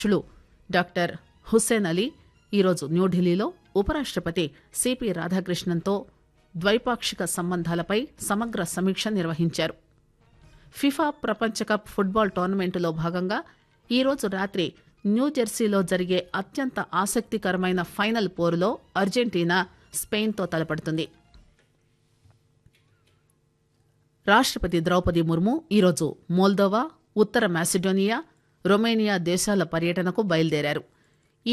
అధ్యక్షులు డాక్టర్ హుస్సేన్ అలీ ఈరోజు న్యూఢిల్లీలో ఉపరాష్టపతి సిపి రాధాకృష్ణన్తో ద్వైపాక్షిక సంబంధాలపై సమగ్ర సమీక్ష నిర్వహించారు ఫిఫా ప్రపంచ కప్ ఫుట్బాల్ టోర్నమెంటులో భాగంగా ఈరోజు రాత్రి న్యూజెర్సీలో జరిగే అత్యంత ఆసక్తికరమైన ఫైనల్ పోరులో అర్జెంటీనా స్పెయిన్తో తలపడుతుంది రాష్టపతి ద్రౌపది ముర్ము ఈరోజు మోల్దోవా ఉత్తర మాసిడోనియా రొమేనియా దేశాల పర్యటనకు బయలుదేరారు